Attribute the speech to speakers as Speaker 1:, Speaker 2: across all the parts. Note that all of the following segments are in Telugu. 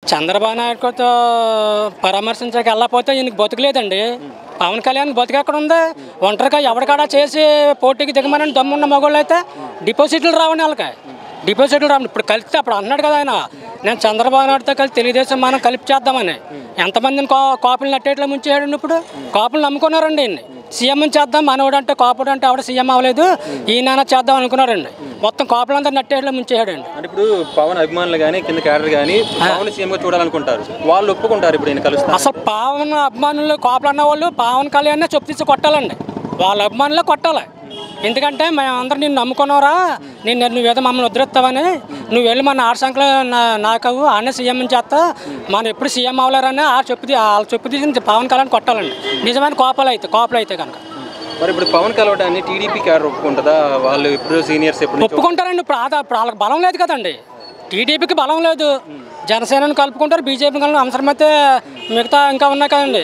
Speaker 1: చంద్రబాబు నాయుడుతో పరామర్శించడానికి వెళ్ళకపోతే ఈయనకి బతుకులేదండి పవన్ కళ్యాణ్ బతుకు ఎక్కడ ఉంది ఒంటరిగా ఎవరికాడా చేసి పోటీకి దిగమని దమ్మున్న మగవాళ్ళు అయితే డిపాజిట్లు రావని వాళ్ళకి డిపాజిట్లు రావని ఇప్పుడు కలిస్తే అప్పుడు అన్నాడు కదా ఆయన నేను చంద్రబాబు నాయుడుతో కలిసి తెలుగుదేశం మనం కలిపి చేద్దామని ఎంతమందిని కా కాపులు నట్టేట్లో ముంచేయడండి ఇప్పుడు కాపులు నమ్ముకున్నారండి ఈయన్ని సీఎం చేద్దాం మనోడు అంటే కాపుడు అంటే ఆవిడ సీఎం అవ్వలేదు ఈయన చేద్దాం అనుకున్నారండి మొత్తం కాపులందరూ నట్టేట్లో ముంచేయడండి
Speaker 2: అంటే ఇప్పుడు పవన్ అభిమానులు కానీ కింద క్యాడర్ కానీ పవన్ సీఎం గా చూడాలనుకుంటారు వాళ్ళు ఒప్పుకుంటారు ఇప్పుడు ఈయన కలుస్తారు
Speaker 1: అసలు పవన్ అభిమానులు కాపులు అన్న వాళ్ళు పవన్ కళ్యాణ్ చెప్పు తీసి కొట్టాలండి వాళ్ళ అభిమానులే కొట్టాలి ఎందుకంటే మేము అందరం నిన్ను నమ్ముకున్నారా నేను నువ్వేదో మమ్మల్ని వదిలేస్తావని నువ్వు వెళ్ళి మన ఆరు సంఖ్యలో నాకు ఆనే సీఎం చేస్తా మనం ఎప్పుడు సీఎం అవ్వలేరని ఆ చెప్పు తీ- వాళ్ళ చెప్పు తీసి పవన్ కళ్యాణ్ కొట్టాలండి నిజమైన కోపాలు అయితే కోపాలు అయితే కనుక
Speaker 2: మరి ఇప్పుడు పవన్ కలవడాన్ని టీడీపీ క్యాడర్ ఒప్పుకుంటుందా వాళ్ళు ఇప్పుడు సీనియర్స్ ఎప్పుడు నుంచో-
Speaker 1: ఒప్పుకుంటారండి ఇప్పుడు ఆదా ఇప్పుడు వాళ్ళకి బలం లేదు కదండి టీడీపీకి బలం లేదు జనసేనను కలుపుకుంటారు బీజేపీ కలుపు అవసరమైతే మిగతా ఇంకా ఉన్నాయి కదండి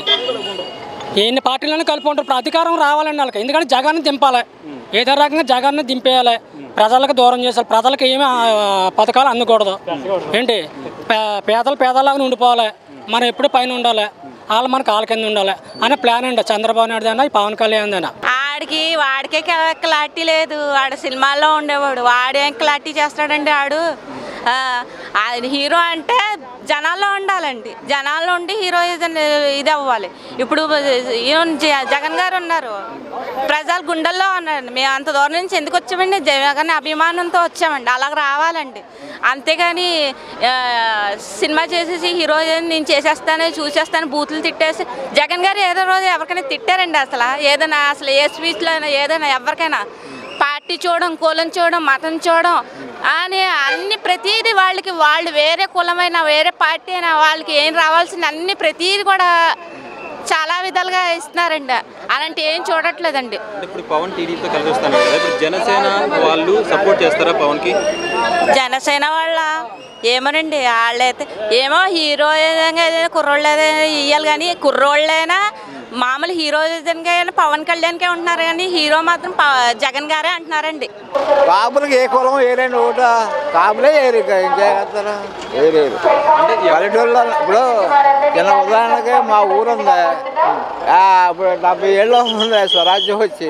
Speaker 1: ఎన్ని పార్టీలను కలుపుకుంటారు ఇప్పుడు అధికారం రావాలండి వాళ్ళకి ఎందుకంటే జగన్ దింపాలి ఏదో రకంగా జగన్ దింపేయాలి ప్రజలకు దూరం చేయాలి ప్రజలకు ఏమి ఆ, పథకాలు అందకూడదు ఏంటి పే- పేదలు పేదలాగా ఉండిపోవాలి మనం ఎప్పుడు పైన ఉండాలి వాళ్ళు మన కాళ్ళ కింద ఉండాలి అనే ప్లాన్ అండి చంద్రబాబు నాయుడు అయినా పవన్ కళ్యాణ్ అయినా
Speaker 3: ఆడికి వాడికే క- క్లారిటీ లేదు వాడు సినిమాల్లో ఉండేవాడు వాడేం క్లారిటీ చేస్తాడండి ఆడు ఆ, ఆయన హీరో అంటే జనాల్లో ఉండాలండి జనాల్లో ఉండి హీరో ఇది- ఇది అవ్వాలి ఇప్పుడు ఈయన జ- జగన్ గారు ఉన్నారు ప్రజల గుండెల్లో ఉన్నారండి మేము అంత దూరం నుంచి ఎందుకు వచ్చామండి జగన్ అభిమానంతో వచ్చామండి అలాగ రావాలండి అంతేగాని ఆ, సినిమా చేసేసి హీరోయిన్ నేను చేసేస్తాను చూసేస్తాను బూతులు తిట్టేసి జగన్ గారు ఏదో రోజు ఎవరికైనా తిట్టారండి అసలు ఏదైనా అసలు ఏ స్పీచ్లో అయినా ఏదైనా ఎవరికైనా పార్టీ చూడడం కులం చూడడం మతం చూడడం అని అన్ని ప్రతీది వాళ్ళకి వాళ్ళు వేరే కులమైన వేరే పార్టీ అయినా వాళ్ళకి ఏం రావాల్సిన అన్ని ప్రతీది కూడా చాలా విధాలుగా ఇస్తున్నారండి అలాంటి ఏం చూడట్లేదండి
Speaker 2: అంటే ఇప్పుడు పవన్ టీడీపీతో కలిసి వస్తాను కదా ఇప్పుడు జనసేన వాళ్ళు సపోర్ట్ చేస్తారా పవన్ కి
Speaker 3: జనసేన వాళ్ళ ఏమోనండి వాళ్ళైతే ఏమో హీరో కుర్రోళ్ళు ఇయ్యాలి కానీ కుర్రోళ్ళైనా మామూలు హీరోయిజన్గా పవన్ కళ్యాణ్కే ఉంటున్నారు కానీ హీరో మాత్రం ప- జగన్ గారే అంటున్నారండి
Speaker 4: కాపులకి ఏ కులం ఏరేండి ఓట కాపులే ఏరు ఇంకా ఇంకేస్తారు ఏరేరు పల్లెటూరులో ఇప్పుడు చిన్న ఉదాహరణకి మా ఊరు ఉంది ఆ, ఇప్పుడు డెబ్బై ఏళ్ళు వస్తుంది స్వరాజ్యం వచ్చి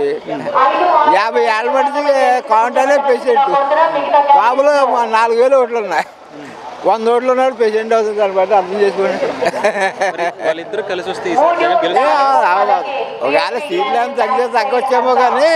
Speaker 4: యాభై ఏళ్ళ మట్టికి కౌంటర్లే పేషెంట్ కాపులు మా నాలుగు వేలు ఓట్లు ఉన్నాయి వంద ఓట్లు ఉన్నాడు పేషెంట్ అవుతుంది దాన్ని బట్టి అర్థం చేసుకోండి
Speaker 2: వాళ్ళిద్దరు కలిసి వస్తే ఈసారి జగన్
Speaker 4: ఏ,
Speaker 2: గెలుస్తారు
Speaker 4: అవదు. ఒకవేళ సీట్లు ఏమి తగ్గితే తగ్గొచ్చేమో కానీ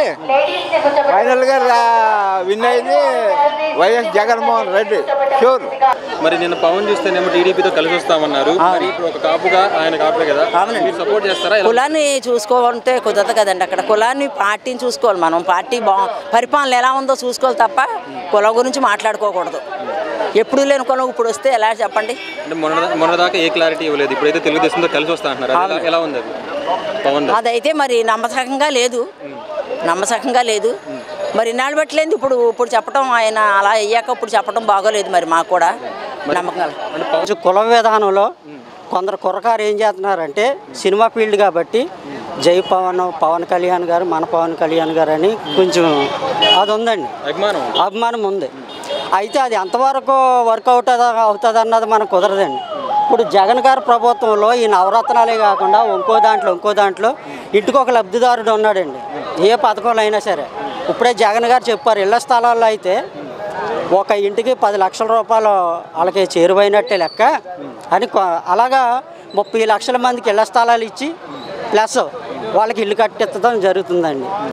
Speaker 4: ఫైనల్ గా రా- విన్ అయింది వైఎస్ జగన్మోహన్ రెడ్డి షూర్
Speaker 2: మరి నిన్న పవన్ చూస్తేనేమో టీడీపీతో కలిసి వస్తామన్నారు మరి ఇప్పుడు ఒక కాపుగా ఆయన కాపే కదా మీరు సపోర్ట్ చేస్తారా ఎలా?
Speaker 5: కులాన్ని చూసుకోవాలంటే కుదరదు కదండి అక్కడ కులాన్ని పార్టీని చూసుకోవాలి మనం పార్టీ బా పరిపాలన ఎలా ఉందో చూసుకోవాలి తప్ప కులం గురించి మాట్లాడుకోకూడదు ఎప్పుడు లేని కులం ఇప్పుడు వస్తే ఎలా చెప్పండి
Speaker 2: అంటే మొన్న మొన్నదాకా ఏ క్లారిటీ ఇవ్వలేదు ఇప్పుడైతే తెలుగుదేశంతో కలిసి వస్తా అంటున్నారు అది ఎలా- ఎలా ఉంది అది పవన్ దా?
Speaker 5: అదైతే మరి నమ్మసకంగా లేదు నమ్మసకంగా లేదు మరి ఇన్నాళ్ళు పెట్టలేదు ఇప్పుడు ఇప్పుడు చెప్పడం ఆయన అలా అయ్యాక ఇప్పుడు చెప్పడం బాగోలేదు మరి మాకు కూడా నమ్మకంగా
Speaker 2: అంటే పవన్
Speaker 6: కొంచెం కుల విధానంలో కొందరు కుర్రకారు ఏం చేస్తున్నారంటే సినిమా ఫీల్డ్ కాబట్టి జై పవన్ పవన్ కళ్యాణ్ గారు మన పవన్ కళ్యాణ్ గారు అని కొంచెం అది ఉందండి
Speaker 2: అభిమానం
Speaker 6: అభిమానం ఉంది అయితే అది ఎంతవరకు వర్క్ అవుతుంది అవుతుంది అన్నది మనకు కుదరదండి ఇప్పుడు జగన్ గారి ప్రభుత్వంలో ఈ నవరత్నాలే కాకుండా ఇంకో దాంట్లో ఇంకో దాంట్లో ఇంటికి ఒక లబ్ధిదారుడు ఉన్నాడండి ఏ పథకంలో అయినా సరే ఇప్పుడే జగన్ గారు చెప్పారు ఇళ్ల స్థలాల్లో అయితే ఒక ఇంటికి పది లక్షల రూపాయలు వాళ్ళకి చేరువైనట్టే లెక్క అని కొ- అలాగా ముప్పై లక్షల మందికి ఇళ్ల స్థలాలు ఇచ్చి ప్లస్ వాళ్ళకి ఇల్లు కట్టించడం జరుగుతుందండి